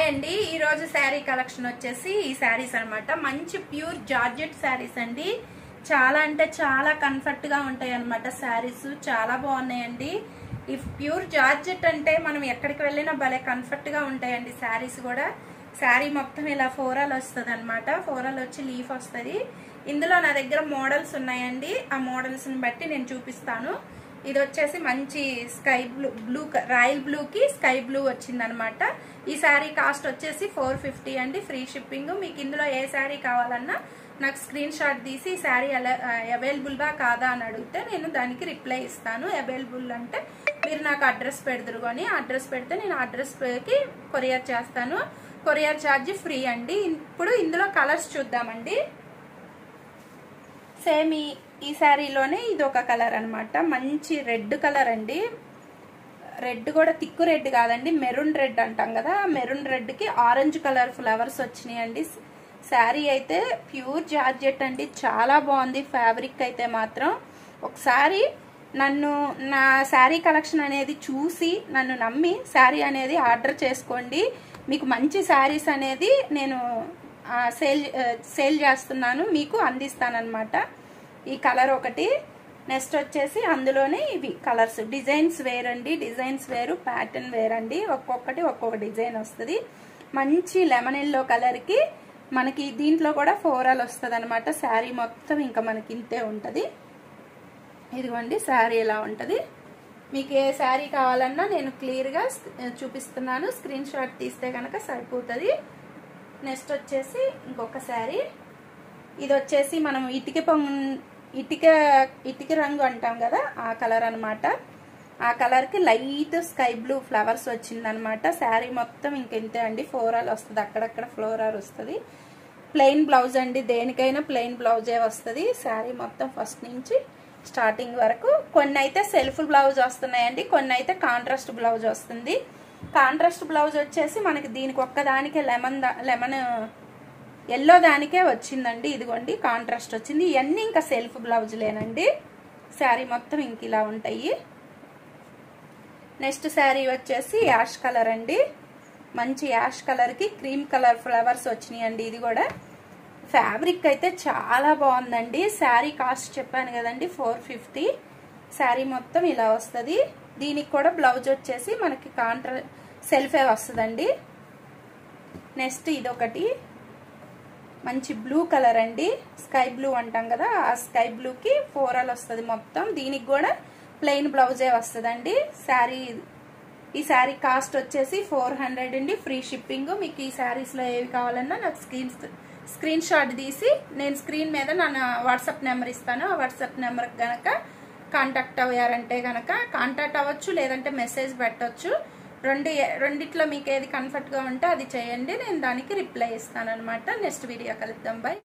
hi అండి ఈ రోజు శారీ కలెక్షన్ వచ్చేసి ఈ శారీస్ అన్నమాట మంచి ప్యూర్ జార్జెట్ శారీస్ అండి చాలా అంటే చాలా కంఫర్ట్ గా ఉంటాయి అన్నమాట శారీస్ చాలా బాగున్నాయండి ఈ ప్యూర్ జార్జెట్ అంటే మనం ఎక్కడికి వెళ్ళినా భలే కంఫర్ట్ గా ఉంటాయండి శారీస్ కూడా శారీ మొత్తం ఇలా ఫోరాల్ వస్తుంది అనమాట ఫోరాల్ వచ్చి లీఫ్ వస్తుంది ఇందులో నా దగ్గర మోడల్స్ ఉన్నాయండి ఆ మోడల్స్ ని బట్టి నేను చూపిస్తాను ఇది వచ్చేసి మంచి స్కై బ్లూ బ్లూ రాయల్ బ్లూకి స్కై బ్లూ వచ్చిందనమాట ఈ శారీ కాస్ట్ వచ్చేసి ఫోర్ ఫిఫ్టీ అండి ఫ్రీ షిప్పింగ్ మీకు ఇందులో ఏ శారీ కావాలన్నా నాకు స్క్రీన్ షాట్ తీసి ఈ శారీ అవైలబుల్గా కాదా అని అడిగితే నేను దానికి రిప్లై ఇస్తాను అవైలబుల్ అంటే మీరు నాకు అడ్రస్ పెడదురు కానీ అడ్రస్ పెడితే నేను అడ్రస్కి కొరియర్ చేస్తాను కొరియర్ ఛార్జ్ ఫ్రీ అండి ఇప్పుడు ఇందులో కలర్స్ చూద్దామండి సేమ్ ఈ ఈ శారీలోనే ఇది ఒక కలర్ అనమాట మంచి రెడ్ కలర్ అండి రెడ్ కూడా తిక్కు రెడ్ కాదండి మెరూన్ రెడ్ అంటాం కదా మెరూన్ రెడ్కి ఆరెంజ్ కలర్ ఫ్లవర్స్ వచ్చినాయండి శారీ అయితే ప్యూర్ జార్జెట్ అండి చాలా బాగుంది ఫ్యాబ్రిక్ అయితే మాత్రం ఒకసారి నన్ను నా శారీ కలెక్షన్ అనేది చూసి నన్ను నమ్మి శారీ అనేది ఆర్డర్ చేసుకోండి మీకు మంచి శారీస్ అనేది నేను సేల్ సేల్ చేస్తున్నాను మీకు అందిస్తానమాట ఈ కలర్ ఒకటి నెక్స్ట్ వచ్చేసి అందులోనే ఇవి కలర్స్ డిజైన్స్ వేరండి డిజైన్స్ వేరు ప్యాటర్న్ వేరండి ఒక్కొక్కటి ఒక్కొక్క డిజైన్ వస్తుంది మంచి లెమన్ ఎల్లో కలర్కి మనకి దీంట్లో కూడా ఫోరాల్ వస్తుంది అనమాట శారీ మొత్తం ఇంకా మనకి ఇంతే ఉంటుంది ఇదిగోండి శారీ ఎలా ఉంటుంది మీకు ఏ శారీ కావాలన్నా నేను క్లియర్గా చూపిస్తున్నాను స్క్రీన్ షాట్ తీస్తే కనుక సరిపోతుంది నెక్స్ట్ వచ్చేసి ఇంకొక శారీ ఇది వచ్చేసి మనం ఇటుక పొంగు ఇటుక ఇటుక రంగు అంటాం కదా ఆ కలర్ అనమాట ఆ కలర్కి లైట్ స్కై బ్లూ ఫ్లవర్స్ వచ్చిందనమాట శారీ మొత్తం ఇంకెంతే అండి ఫ్లోరాల్ వస్తుంది అక్కడక్కడ ఫ్లోరాల్ వస్తుంది ప్లెయిన్ బ్లౌజ్ అండి దేనికైనా ప్లెయిన్ బ్లౌజే వస్తుంది శారీ మొత్తం ఫస్ట్ నుంచి స్టార్టింగ్ వరకు కొన్ని అయితే సెల్ఫ్ బ్లౌజ్ వస్తున్నాయండి కొన్ని అయితే కాంట్రాస్ట్ బ్లౌజ్ వస్తుంది కాంట్రాస్ట్ బ్లౌజ్ వచ్చేసి మనకి దీనికి ఒక్కదానికే లెమన్ లెమన్ ఎల్లో దానికే వచ్చిందండి ఇదిగోండి కాంట్రాస్ట్ వచ్చింది ఇవన్నీ ఇంకా సెల్ఫ్ బ్లౌజులేనండి శారీ మొత్తం ఇంక ఇలా ఉంటాయి నెక్స్ట్ శారీ వచ్చేసి యాష్ కలర్ అండి మంచి యాష్ కలర్కి క్రీమ్ కలర్ ఫ్లవర్స్ వచ్చినాయండి ఇది కూడా ఫ్యాబ్రిక్ అయితే చాలా బాగుందండి శారీ కాస్ట్ చెప్పాను కదండి ఫోర్ ఫిఫ్టీ శారీ మొత్తం ఇలా వస్తుంది దీనికి కూడా బ్లౌజ్ వచ్చేసి మనకి కాంట్రా సెల్ఫే వస్తుందండి నెక్స్ట్ ఇదొకటి మంచి బ్లూ కలర్ అండి స్కై బ్లూ అంటాం కదా ఆ స్కై బ్లూకి ఫోరల్ వస్తుంది మొత్తం దీనికి కూడా ప్లెయిన్ బ్లౌజే వస్తుందండి శారీ ఈ శారీ కాస్ట్ వచ్చేసి ఫోర్ హండ్రెడ్ అండి ఫ్రీ షిప్పింగ్ మీకు ఈ శారీస్లో ఏవి కావాలన్నా నాకు స్క్రీన్ స్క్రీన్ షాట్ తీసి నేను స్క్రీన్ మీద నా వాట్సాప్ నెంబర్ ఇస్తాను ఆ వాట్సాప్ నెంబర్ కనుక కాంటాక్ట్ అయ్యారంటే కనుక కాంటాక్ట్ అవ్వచ్చు లేదంటే మెసేజ్ పెట్టవచ్చు రెండు రెండిట్లో మీకు ఏది కంఫర్ట్గా ఉంటే అది చేయండి నేను దానికి రిప్లై ఇస్తాను అనమాట నెక్స్ట్ వీడియో కలుద్దాం బాయ్